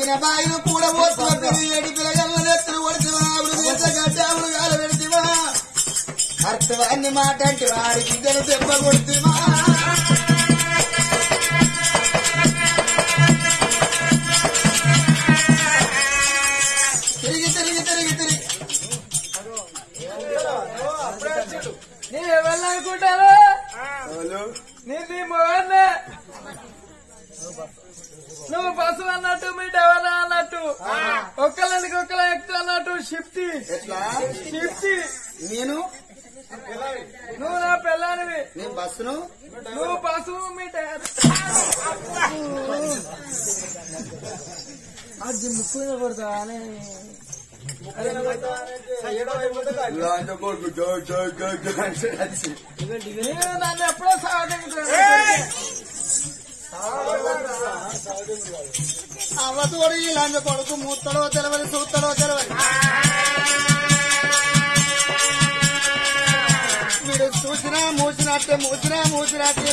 అయిన బాయిలు కూడా పోతుంది ఏడు పిల్లగల్ల నెత్తులు కొడుతువా ఆవిడ మీద గడ్డాములు గాల పెడితివా అర్థవాన్ని మాట అంటే వాడి బిడ్డను దెబ్బ కొడుతువా తిరిగి తిరిగి తిరిగి తిరిగి నేను ఎవరు అనుకుంటాను నేను నీ మొగన్నే నువ్వు బస్సు అన్నట్టు మీ డెవల అన్నట్టు ఒక్కళ్ళనికి ఒక్కళ్ళ ఎక్కువ అన్నట్టు షిఫ్టీ ఎట్లా షిఫ్టీ నేను నువ్వు నా పిల్లానివి నేను బస్సును నువ్వు బస్సు మీ డాడీ అది ముక్కు మీద పడతావా అని లాంటి కొడుకు జో జో జో జో అంటే వచ్చి. నేను నన్ను ఎప్పుడో సాగుతుంది అవ్వతోడు ఈ లంజ కొడుకు మూత్తడో తెలవని సూత్తడో తెలవని వీడు చూసినా మూసినట్టే మూసినా మూసినట్టే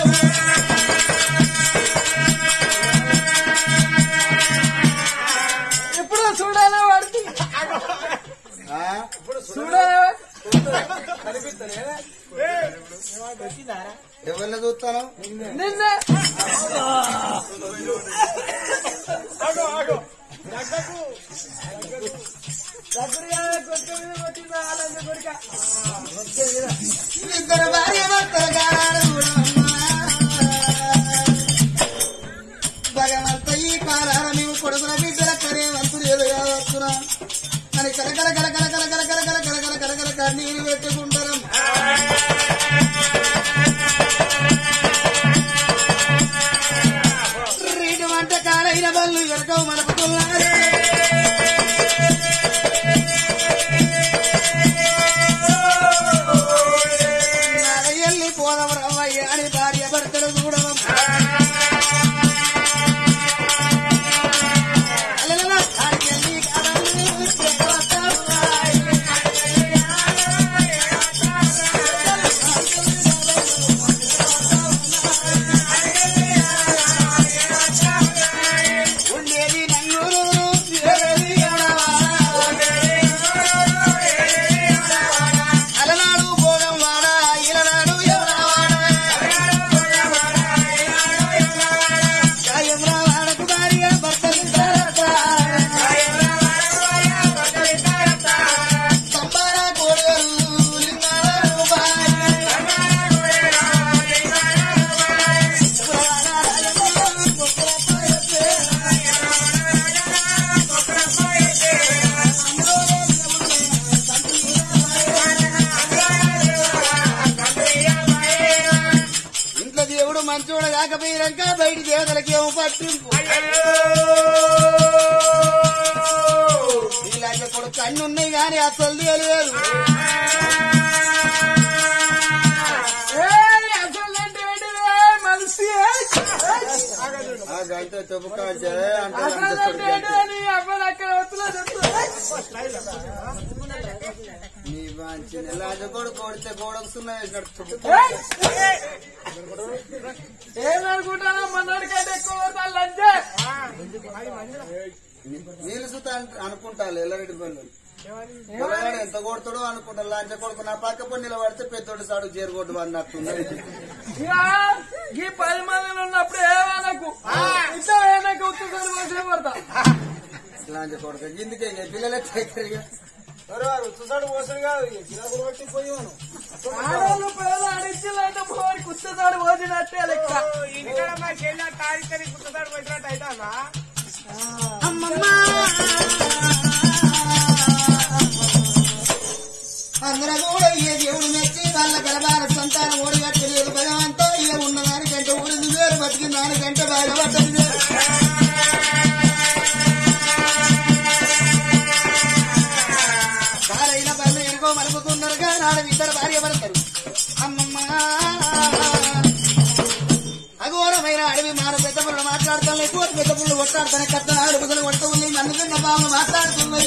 ఇప్పుడు చూడాలి వాడికి ఆ? చూడాలి ఎవరిని చూస్తాను నిన్న దగ్గరగా కొట్ట మీద కొట్టిందా ఆనంద కొడుక ఇద్దరు భార్య భర్తలు గారాడు భగవంత ఈ కాలాల నీవు కొడుకున బిడ్డల కరేవంతుడు ఏదో కావచ్చునా అని కలకల కలకల కలకల కలకల కలకల కలకల కన్నీరు పెట్టుకుంటారు రీటు వంట కాడైన బళ్ళు ఎరకవు మలుపుతున్నారు ఎల్లి పోదవరవయ్య అని భార్య భర్తలు చూడవం అలలల ఆడికెళ్ళి కాడల్ని చెక్కవస్తాడు. ఉండేది నంగూరు ఏరేది ఎవడవాడ. అలనాడు భోగం వాడ ఇలనాడు ఎవడవాడ కాయంరా వాడకు భార్య భర్తలు సంబార కోడలు లింగాల ఇంట్లో దేవుడు మంచోడు కాకపోయినాక బయట దేవతలకి ఏమో పట్టింపు ఇలాంటి కొడుకు కన్ను ఉన్నాయి కానీ అసలు తెలియదు ఏయ్, అసలు అంటే ఏంటిదే? మనిషి ఏయ్, ఏయ్. ఆ గంట చెప్పుకోవచ్చు అసలు అంటే ఏంటిదే? నీ అబ్బాయి అక్కడ వస్తున్నా చెప్తా. నీ మంచి లాంటి కొడుకు కొడితే గోడకు సున్నా వేసినట్టు ఏయ్. ఏమనుకుంటానా మనోడి కంటే ఎక్కువ కొడతాను లంచే నీళ్ళు సుత అనుకుంటాను ఎల్లరెడ్డి పనులు పిల్లగాడు ఎంత కొడతాడో అనుకుంటా లాంచ కొడుకు నా పక్క పని నిలబడితే పెద్దోడు సాడు చేరుకోవడం అన్నట్టున్నది ఇక ఈ పది మందిలో ఉన్నప్పుడు ఏమనకు ఇంత ఏమనకు ఉత్తుకొని పోసే పడతా లాంచ కొడుకు ఇందుకే ఇక పిల్లలే దగ్గరగా ఆడవాళ్ళు పేద అడిచిలంటే పోయి కుత్తదాడు పోసినట్టే లెక్క అందరూ కూడా ఏ దేవుడు మెచ్చి వాళ్ళ గలబాల సంతానం ఓడిగట్టలేదు భగవంతో ఇక ఉన్న దానికంటే ఊడింది వేరు బతికిన దానికంటే బాధపడ్డది వేరు భారైన బల్ల ఎనుకో మలుపుకున్నారుగా నాడు ఇద్దరు భార్య పడతారు అమ్మమ్మ అఘోరమైన అడవి మాన పెద్ద పుల్లలు మాట్లాడుతున్నాయి కోటి పెద్ద పుల్లలు కొట్టాడుతాయి కత్త అడుగుదలు కొడుతూ ఉన్నాయి నన్ను తిన్న బాబు మాట్లాడుతున్నాయి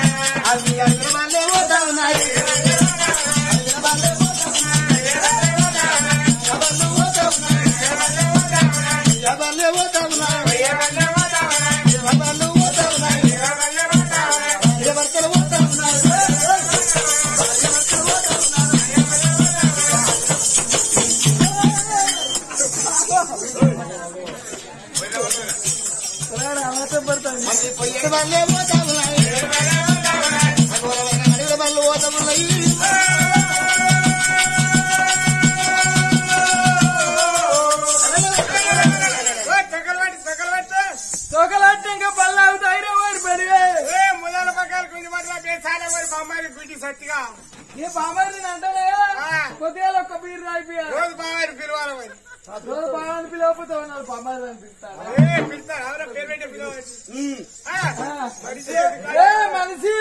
అవి అగ్రవాళ్ళే పోతా ఉన్నాయి అగ్రవాళ్ళే పోతా ఉన్నాయి. వర్షం పడుతుంది మళ్ళీ పొయ్యేడు బల్లే పోతామున్నాయి అఘోరమైన అడవిల బళ్ళు పోతామున్నాయి చక్కలబెట్టి చక్కలబెట్టి తొకలంటే ఇంకా పళ్ళు అవుతాయి వాడు పెరిగే ఏ ములాల పక్కల కొంచెం మాత్రం పేసాలే మరి బొమ్మాయి గుడ్డి సత్తిగా ఈ బాబాయ్ అంటేనే కొద్దిగా ఒక్క బీరు రాయిపోయా రోజు బాబాయి పిలవాలి మరి రోజు బాగా పిలవకపోతే ఉన్నారు బాబాయ్ అనిపిస్తారు ఏ పిలుస్తారు ఎవరో పేరు పెట్టి పిలవాలి ఉమ్. ఆ, మనిషి ఏ మనిషి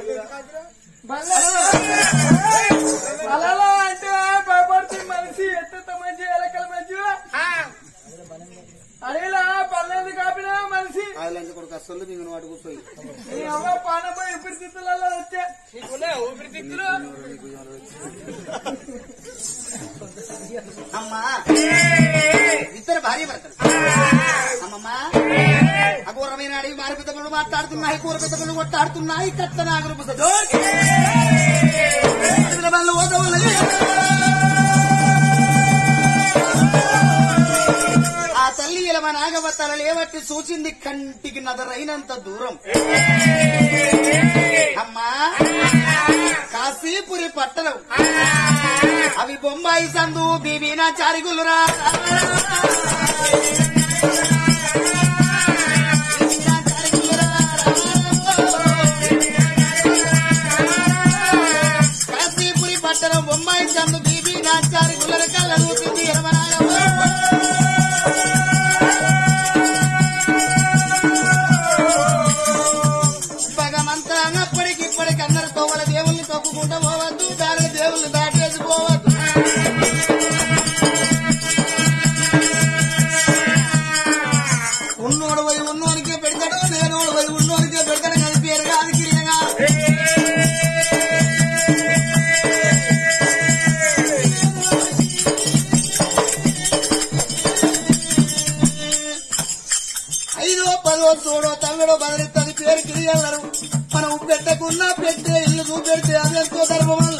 అలా అంటే భయపడుతుంది మనిషి ఎంత మంచి ఎలకల మంచిగా ఆ, అడిగిలా పల్లెందు కాపినా మనిషి ఆయిలంచి కొడుకు అస్సలు మింగిన వాడు కూర్చోయి నీ అమ్మ పానపోయి ఊపిరితిత్తులలో వచ్చే నీకులే ఊపిరితిత్తులు అమ్మా ఇద్దరు భార్య భర్తలు అమ్మమ్మా అఘోరమైన అడవి మారి పెద్దలు మాట్లాడుతున్నాయి కూర పెద్దలు కొట్టాడుతున్నాయి కత్త నాగరు పుసదో అడవిల బళ్ళు పోతామున్నాయి. ఆ తల్లి ఇలవ నాగవతల లేవట్టి సూచింది కంటికి నదరైనంత దూరం అమ్మా కాశీపురి పట్టణం అవి బొంబాయి సందు బీబీనా చారిగులురా కాశీపురి పట్టణం బొంబాయి సందు బీబీనా చారిగులర కళ్ళ దూసింది ఎరవనాగమ్మ భగవంతా అప్పటికిప్పటికి అందరు తోవల దేవుల్ని తొక్కుకుంటూ పోవద్దు దాని దేవుల్ని దాటేసి పోవద్దు ఉన్నోడు పోయి ఉన్నోనికే పెడతాడు నేనోడు పోయి ఉన్నోనికే పెడతాడు కానీ పేరు కాదు కిరియగా ఐదో పదో చూడో తమిడో బదిలిస్తుంది పేరు కిరియన్నారు మనం పెట్టకున్నా పెట్టే ఇల్లు చూపెడితే అదెంతో ధర్మం వల్ల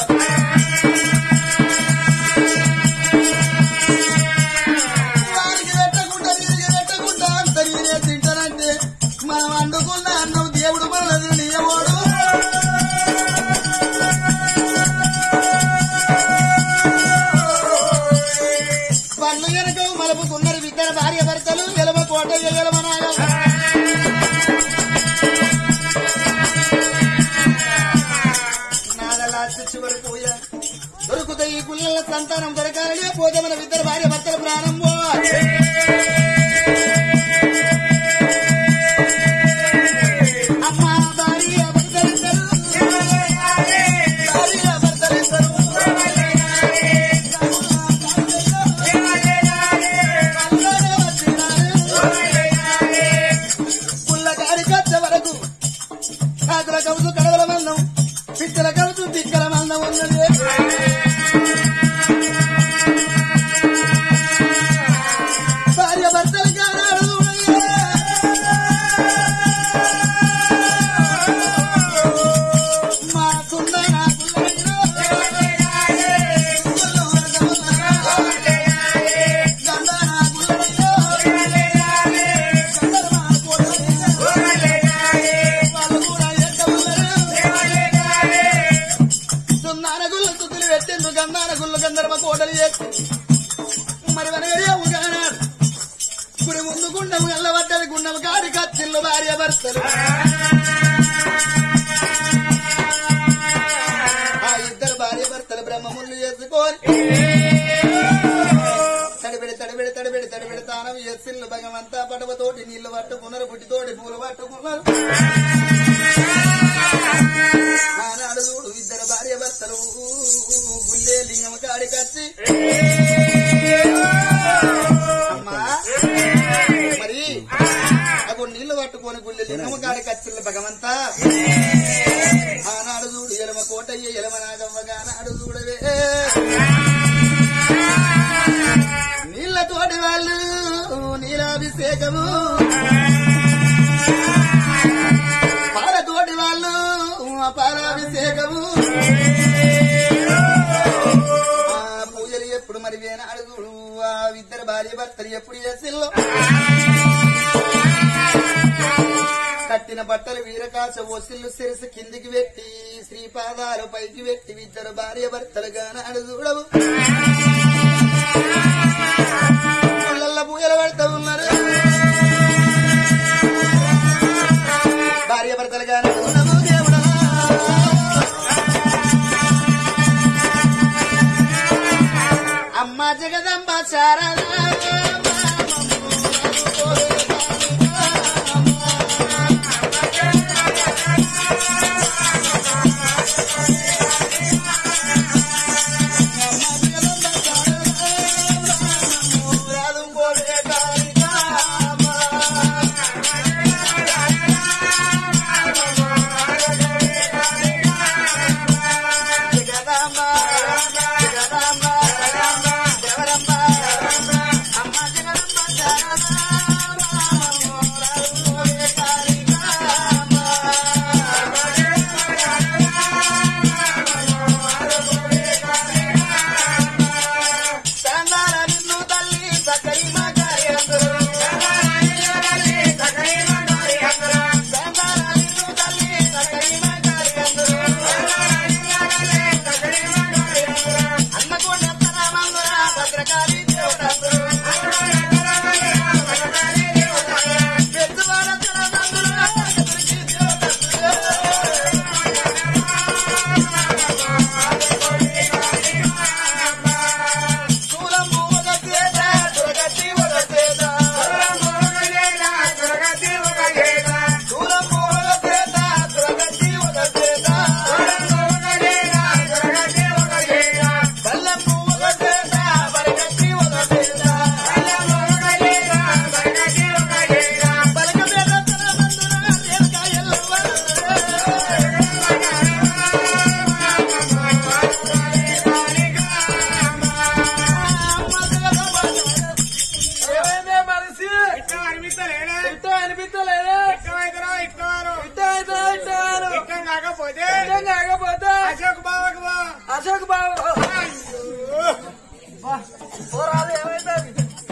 వారికి పెట్టకుండా వీరికి పెట్టకుండా అంత వీరే తింటారంటే మనం వండుకున్న అన్నం దేవుడు మనది నియమోడు పళ్ళు వెనక మలుపుకున్నారు ఇద్దరు భార్య భర్తలు ఎలవ కోట ఎలవ నాగం నాగలా చిచ్చుబడి పూయ దొరుకుతాయి ఈ పుల్లల సంతానం దొరకాలని పోతే మన ఇద్దరు భార్య భర్తల ప్రాణం పోవాలి. అమ్మా భార్య భర్తలిద్దరు భార్య భర్తలిద్దరు పుల్లగాడి కచ్చ వరకు కాకుల కవుసు కడవల మందం పిచ్చల కవుసు తిక్కల మందం ఉన్నది భార్య భర్తలు కానాడు మా సుంద నా సున్నాన గుళ్ళు తుతులు పెట్టిండు గంధాన గుళ్ళు గంధర్వ కోటలు చేసి మరి వెనగడే ఉగానాడు గుడి ముందు గుండము ఎల్లబడ్డది గుండము కాడి కచ్చిల్లు భార్య భర్తలు ఆ ఇద్దరు భార్య భర్తలు బ్రహ్మముళ్ళు చేసుకొని తడిబెడి తడిబెడి తడిబెడి తడిబెడి తానం ఎస్సిల్లు భగవంతా పడవతోటి నీళ్లు పట్టుకున్నారు బుట్టితోటి పూలు పట్టుకున్నారు ఆనాడు చూడు ఇద్దరు భార్య భర్తలు గుల్లే లింగం కాడి కచ్చి అమ్మా మరి అప్పుడు నీళ్లు పట్టుకొని గుల్లె లింగం కాడి కచ్చిల్ల భగవంతా ఆనాడు చూడు ఎలమ కోటయ్య ఎలమ నాగవ్వగా నాడు చూడవే నీళ్ళతోటి వాళ్ళు నీలాభిషేకము పాలతోటి వాళ్ళు పాలాభిషేకము ఆ పూజలు ఎప్పుడు మరి వేనాడు చూడు ఆ ఇద్దరు భార్య భర్తలు ఎప్పుడు చేసిల్లో బట్టలు వీరకాచ ఒసిల్లు సిరస కిందికి పెట్టి శ్రీపాదాలు పైకి పెట్టి ఇద్దరు భార్య భర్తలుగా నాడు చూడవు పుల్లల్ల పూజలు పడుతూ ఉన్నారు భార్య భర్తలుగా నాడు చూడవు దేవుడా అమ్మ జగదంబ చారదా నిన్ను తల్లి సకరి మగారి అందరూ ఏమైందే మనిషి ఇట్లా అనిపిస్తలేదా? ఇట్ట అనిపించలేదే ఇట్లా అయితేరా, ఇట్లా అను. ఇట్ట అయితే ఇట్టారు ఇట్లా కాకపోతే ఇట్ట కాకపోతే అశోక్ బావకు బా. అశోక్ బాబు అయ్యో. పోరాదు ఏమైతుంది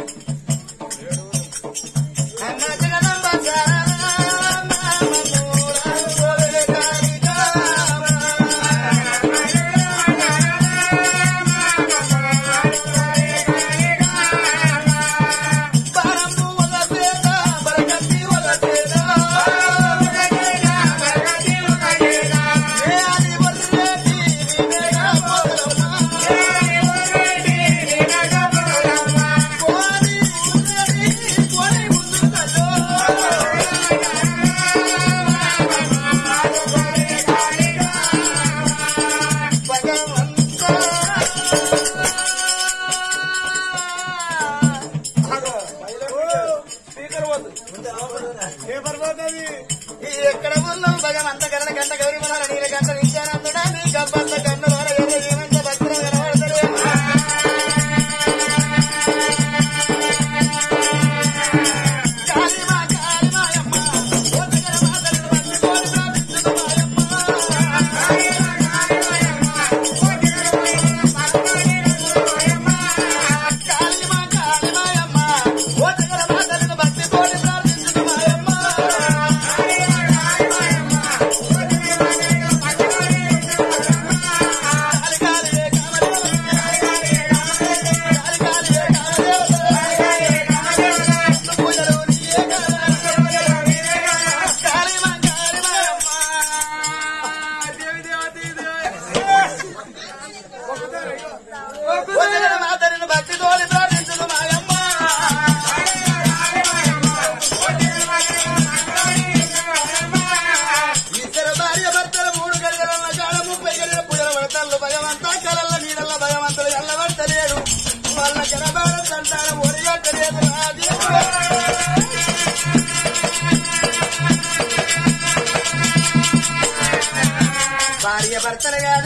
స్పీకర్ వద్దు పేపర్ పోతుంది ఎక్కడ ఊర్లో భగవంత గరణ గంట గౌరి మన నీల గంట నిత్యానందుడా నీ గబ్బంత గంట వాడ ఎర్ర ఏమంత భక్తుల కనబడతారు కాళీమా కాళీమాయమ్మ ఓ దగ్గర మాతలు వంటి కోడి ప్రార్థించుకు కాళీమా కాళీమాయమ్మ ఓ దగ్గర మాతలు భక్తి కోడి ప్రార్థించుకు మాయమ్మ దేవి దేవతి దేవి భక్తితోని ప్రార్థించును మాయమ్మ ఇద్దరు భార్య భర్తలు మూడు గడిగల కాడ ముప్పై గడిల పూజల పడతాళ్ళు భగవంతా కలల్ల నీడల్ల భగవంతులు ఎల్లబడతలేడు వాళ్ళ కనబాడ సంతానం ఒరిగట్టలేదు నా దేవుడా. భార్య భర్తలు కాదు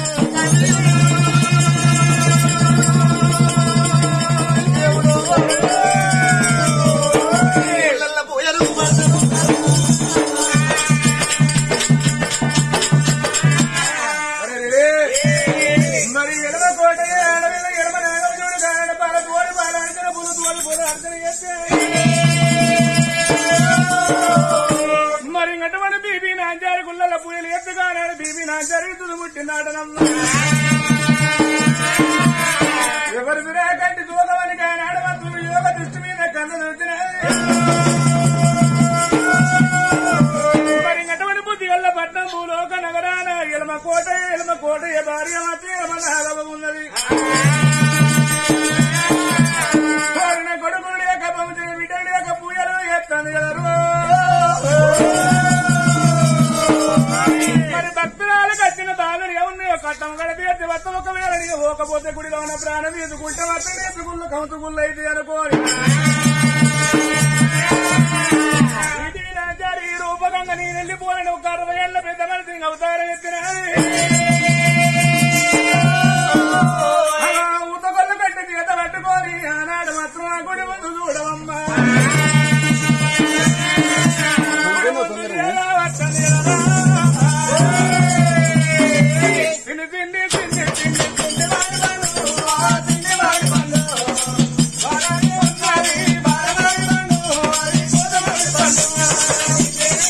దేవుడు ఇళ్ళల్ల పూజలు భర్తలు మరి ఎడమ కోట ఎడమ ఎడమ నాగజోడు కారణ పాల తోడు పాల అర్చన పులు తోడు పులు అర్చన చేస్తే మరి ఇంకటువంటి బీబీ జరుగుతుంది ముట్టినాటనమ్మ ఎవరి దురే కట్టి దూకమని కానీ ఆడవద్దు యోగ దృష్టి మీద కన్ను మరి అటువంటి బుద్ధి వల్ల పట్నం భూలోక నగరాన ఎలమ కోట ఎలమ కోట ఏ భార్య మాత్రం ఎలమ నాగవ ఉన్నది కోరిన కొడుకులు లేక పంపిన బిడ్డలు లేక పూయలు ఎత్తాను కదరు మరి భక్తురాలు కట్టిన దానులు ఎవరిని కట్టం గడిపి ఎత్తి వత్త ఒకవేళ నీకు పోకపోతే గుడిలో ఉన్న ప్రాణం ఎదుకుంటే వత్త ఎత్తుకుళ్ళు కౌతుకుళ్ళు అయితే అనుకోని ఇది రాజారి రూపకంగా నేను వెళ్ళిపోయిన ఒక అరవై ఏళ్ళ పెద్ద మనిషి అవతారం ఎత్తిన ఊతకొల్లు కట్టి చేత పట్టుకొని ఆనాడు మాత్రం ఆ గుడి ముందు చూడవమ్మా తిని తిండి తిండి తిండి తిండి వాడి వాళ్ళు, ఆ తిండి వాడి వాళ్ళు. బారాని ఉన్నది, బారాని వాళ్ళు, అది కోదమని వాళ్ళు.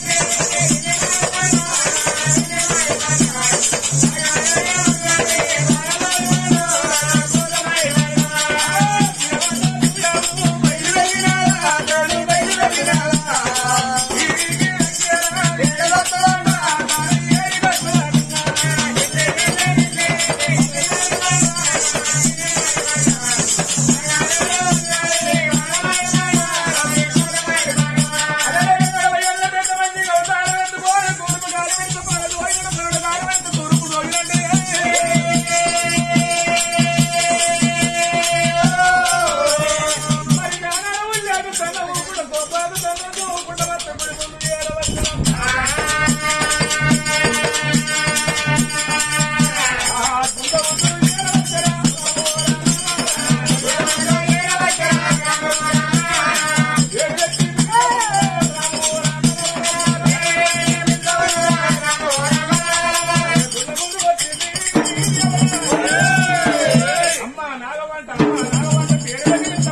అమ్మా నాగవంట అమ్మా నాగవంట పేరు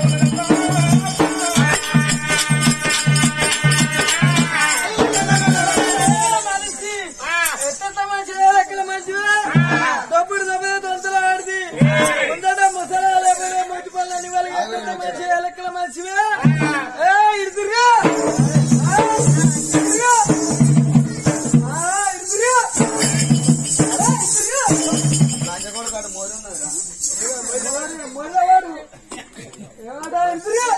మనిషి ఎంత మంచిగా ఎక్కడ మంచివే తప్పుడు తప్పదే తొందర ఆడిది ముందట ముసలా లేకపోతే మొట్టి పనులని వాళ్ళకి ఎంత మంచిగా ఎలక్కల మంచివే ఏ ఇరుదురుగా ఆ, ఇరుదురుగా. ఆ, ఇరుదురుగా. అరే, ఇరుదురుగా. లంచగొడుకు అటు మోరి ఉన్నదిరా. మొదలవాడు, మొదలవాడు. ఏమంటా ఇరుదురుగా.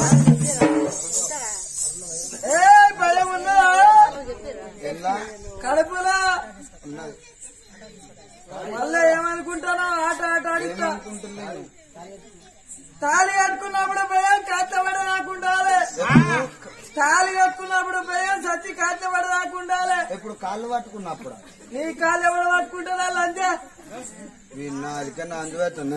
ఏ భయం ఉన్నదా ఎల్లా కడుపులా ఉన్నది మళ్ళీ ఏమనుకుంటానో ఆట ఆట ఆడిస్తా ఏమనుకుంటున్నాను తాళి కట్టుకున్నప్పుడు భయం కాత్తబడి రాకుండాలి తాళి కట్టుకున్నప్పుడు భయం సచ్చి కాత్తబడి రాకుండాలి ఇప్పుడు కాళ్ళు పట్టుకున్నప్పుడు నీ కాళ్ళు ఎవడు పట్టుకుంటారా అంతే విన్నా అదికన్నా అందువేస్తున్నా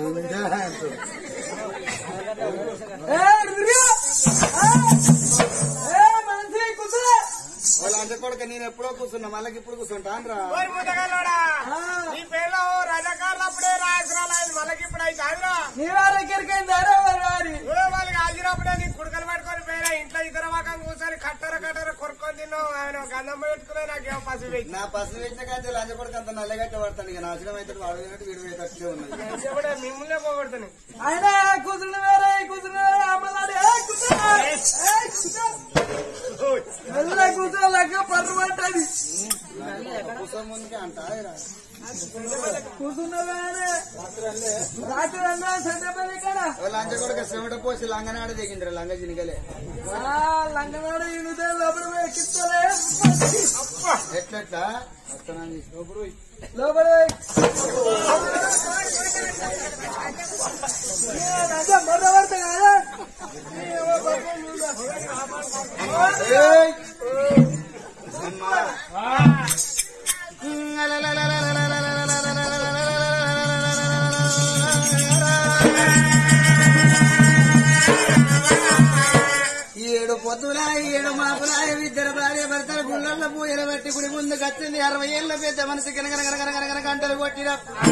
ఏ ఇరుదురుగా. ఆ! ఏ మనిషి కూర్చోలే. వాళ్ళ అంత కొడుక నేను ఎప్పుడో కూర్చున్నా మళ్ళీ ఇప్పుడు కూర్చుంటాను రా ఓయ్ ముద్దగల్లోడా, ఆ, నీ పేర్లో రజాకారులు అప్పుడే రాజరాలు మళ్ళీ ఇప్పుడు అయితే ఆదిరా నీ వారి ఎక్కడికైంది దారా వారి ఎవరో వాళ్ళకి ఆగినప్పుడే నీ కుడుకలు పట్టుకొని పోయినా ఇంట్లో ఇద్దరు వాకం కూర్చొని కట్టర కట్టర కొరుక్కొని తిన్నావు ఆయన గంధం పెట్టుకునే నాకేం పసి పెట్టి నా పసుపు వేసిన కానీ లంచ కొడుకు అంత నల్లగట్ట పడతాను ఇక నాశనం అయితే వాడు పోయినట్టు వీడు పోయేటట్లే ఉన్నది ఎప్పుడే మిమ్మల్నే పోగొడుతున్నాయి ఆయన కూతురు వేరే కూతురు వేరే అమ్మలాడి ఏ కూతురు ఏ కూతురు మెల్ల కూతురు లెక్క పర్రు పట్టది కూర్చో ముందుకే అంటారా కూతున్న వేరే రాత్రి అన్నా సందర్భాన్ని కదా లంచ కొడుక చెమట పోసి లంగనాడ దిగిందిరా లంగ జినికలే లంగనాడు ఇనుదే లోపల పోయి ఎక్కిస్తలే ఎట్లెట్లా వస్తానని లోపల పోయి. ఏ, రాజా, మొర్ర పడతా కదా ఏ, ఓ పాపం ఉందా? ఏయ్! అమ్మా. ఏడు పొద్దుల ఏడు మాపుల ఇద్దరు భార్య భర్తల గుళ్ళల్లో పూయల బట్టి గుడి ముందు కచ్చింది అరవై ఏళ్ళ పెద్ద మనిషి కనగన కనగన కనగన గంటలు కొట్టిన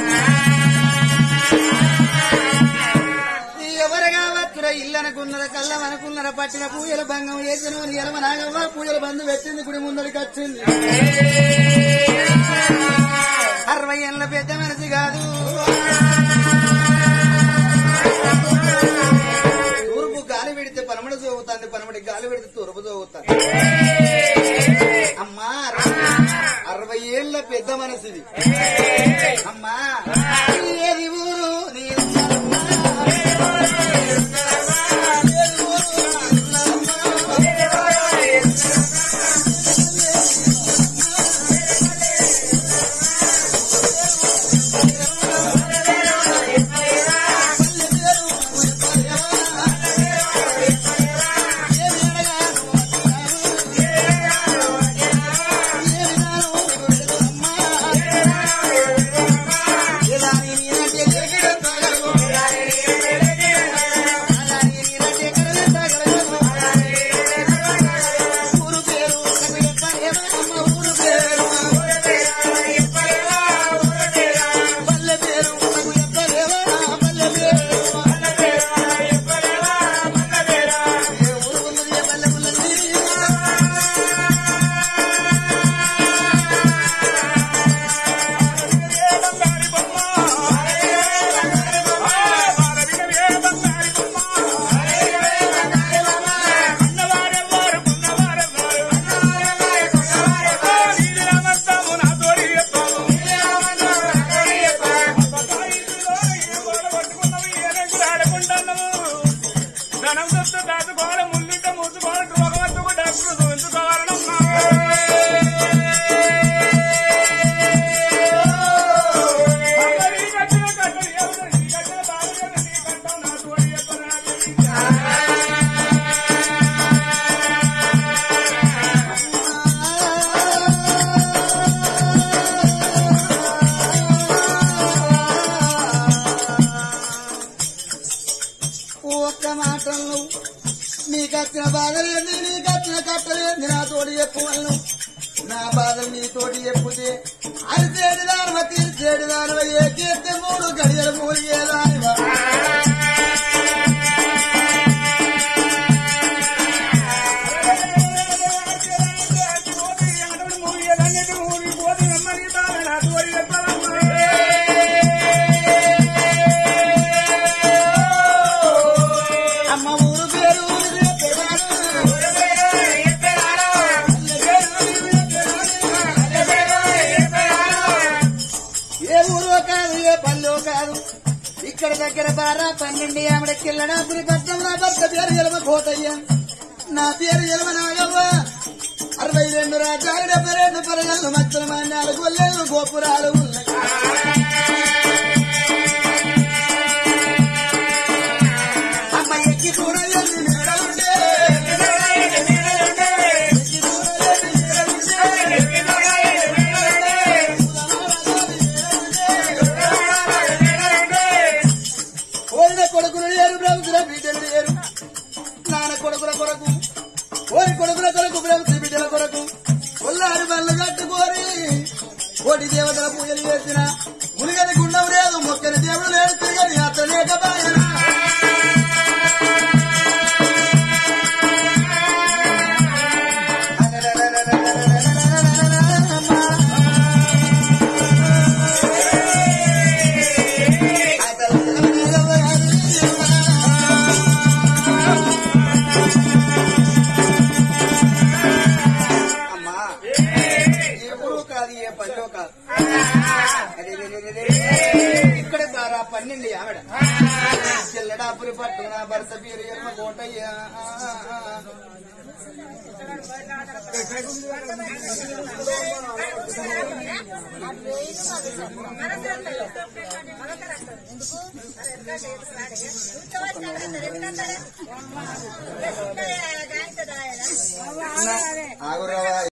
ఎవరుగా వత్తుర ఇల్లు అనుకున్నర కళ్ళం అనుకున్నర పట్టిన పూజల భంగం వేసిన ఎలమ నాగవ్వ పూజల బంధు పెట్టింది గుడి ముందరికి వచ్చింది అరవై ఏళ్ళ పెద్ద మనిషి కాదు తూర్పు గాలి పెడితే పనమడి సోగుతుంది పనమడి గాలి పెడితే తూర్పు సోగుతుంది అమ్మా అరవై ఏళ్ళ పెద్ద మనసిది అమ్మా ఏది ఊరు నీ ధనం దొత్తు దాచుకోవాలి ముందుంటే మూసుకోవాలి రోగవద్దుకు డాక్టర్ చూపించుకోవాలన్నా ఈ కట్టిన కట్టలు ఎవరు ఈ కట్టిన బాగా నీ కట్టం నా తోడి చెప్పరా ఒక్క మాటలు నీకు వచ్చిన బాధలేంది నీకు వచ్చిన కట్టలేంది నా తోటి చెప్పవలను నా బాధలు నీ తోటి చెప్పుతే అరిచేడు దానవ తీర్చేడు దానవ ఏ కీర్తి మూడు గడియలు మూలిగే దానివా అమ్మ ఊరు పేరు ఊరు ఏ ఊరో కాదు ఏ పల్లెో కాదు ఇక్కడ దగ్గర బారా పన్నెండు ఆవిడ కిల్లడాపురి పట్నం నా భర్త పేరు ఎలమ కోటయ్య నా పేరు ఎలమ నాగవ్వ అరవై రెండు రాజ్యాలు డెబ్బై రెండు పరగళ్ళు మధ్యల మాన్యాలు గొల్లెళ్ళు గోపురాలు ఉన్నాయి అమ్మ ఎక్కి చూడండి మేడలుండే ఎక్కి చూడండి ఓరిన కొడుకులు లేరు బ్రహ్మసుల బిడ్డలు లేరు నాన్న కొడుకుల కొరకు ఓరి కొడుకుల కొరకు బ్రహ్మసి బిడ్డల కొరకు ఉల్లారి బళ్ళు కట్టుకోరి కోటి దేవతల పూజలు చేసిన మునిగని గుండం లేదు మొక్కని దేవుడు లేడు తిరగని అతను లేకపోయినా అమ్మా ఏ ఊరు కాదు ఏ పల్లెో కాదు అరే రే రే రే రే. ఇక్కడ బారా పన్నెండు ఆవిడ చెల్లడాపురి పట్టు నా భర్త పేరు ఎర్మ కోటయ్య ఎందుకు ఆగురావా